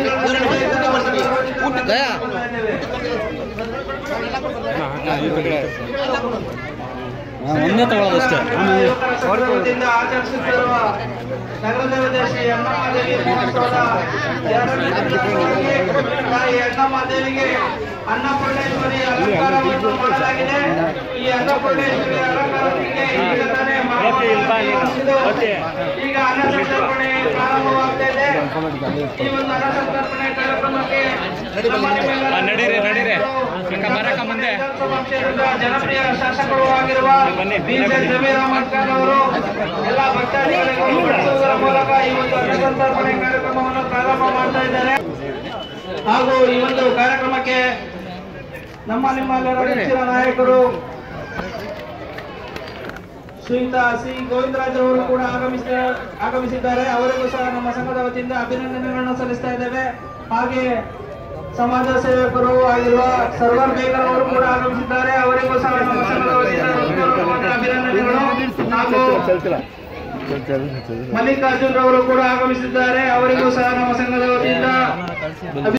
ಒಂದೇ ತಗೊಳ್ಳೋದಷ್ಟೇ ಆಮೇಲೆ ವತಿಯಿಂದ ಆಚರಿಸುತ್ತಿರುವ ನಗರದೇವತೆ ಶ್ರೀ ಅಣ್ಣಮ್ಮದೇವಿ ಮಹೋತ್ಸವದ ಎರಡನೇ ದಿನಕ್ಕೆ ತಾಯಿ ಅಣ್ಣಮ್ಮದೇವಿಗೆ ಅನ್ನಪೂರ್ಣೇಶ್ವರಿ ಅಲಂಕಾರವನ್ನು ಮಾಡಲಾಗಿದೆ ಈ ಅನ್ನಪೂರ್ಣೇಶ್ವರಿ ಅಲಂಕಾರಕ್ಕೆ ಈಗ ತಾನೇ ಮಹಾಮಂಗಳಾರತಿಯಾಗಿದ್ದು, ಈಗ ಅನ್ನಸಂತರ್ಪಣೆ ಪ್ರಾರಂಭವಾಗ್ತಾ ಇದೆ ಈ ಒಂದು ಅನ್ನಸಂತರ್ಪಣೆ ಕಾರ್ಯಕ್ರಮಕ್ಕೆ ನಮ್ಮ ನಿಮ್ಮೆಲ್ಲರ ನಡೀರಿ, ನಡೀರಿ. ಅಕ್ಕ ಬರಕ್ಕ ಮುಂದೆ. ವಿಧಾನಸಭಾ ಕ್ಷೇತ್ರದ ಜನಪ್ರಿಯ ಶಾಸಕರು ಆಗಿರುವ ಬಿ ಜೆ ಜಮೀರ್ ಅಹಮದ್ ಖಾನ್ ಅವರು ಎಲ್ಲ ಭಕ್ತಾದಿಗಳಿಗೆ ಬಡಿಸುವುದರ ಮೂಲಕ ಈ ಒಂದು ಅನ್ನಸಂತರ್ಪಣೆ ಕಾರ್ಯಕ್ರಮವನ್ನು ಪ್ರಾರಂಭ ಮಾಡ್ತಾ ಇದ್ದಾರೆ ಹಾಗೂ ಈ ಒಂದು ಕಾರ್ಯಕ್ರಮಕ್ಕೆ ನಮ್ಮ ನಿಮ್ಮೆಲ್ಲರ ನೆಚ್ಚಿನ ನಾಯಕರು ಶ್ರೀಯುತ ಸಿ ಗೋವಿಂದರಾಜ್ ಅವರು ಕೂಡ ಆಗಮಿಸ ಆಗಮಿಸಿದ್ದಾರೆ ಅವರಿಗೂ ಸಹ ನಮ್ಮ ಸಂಘದ ವತಿಯಿಂದ ಅಭಿನಂದನೆಗಳನ್ನು ಸಲ್ಲಿಸ್ತಾ ಇದ್ದೇವೆ ಹಾಗೆ ಸಮಾಜ ಸೇವಕರು ಆಗಿರುವ ಸರ್ವರ್ ಬೇಗರ್ ಅವರು ಕೂಡ ಆಗಮಿಸಿದ್ದಾರೆ ಅವರಿಗೂ ಸಹ ನಮ್ಮ ಸಂಘದ ವತಿಯಿಂದ ಹೃತ್ಪೂರ್ವಕವಾದ ಅಭಿನಂದನೆಗಳು ಹಾಗೂ ಮಲ್ಲಿಕಾರ್ಜುನ್ ರವರು ಕೂಡ ಆಗಮಿಸಿದ್ದಾರೆ ಅವರಿಗೂ ಸಹ ನಮ್ಮ ಸಂಘದ ವತಿಯಿಂದ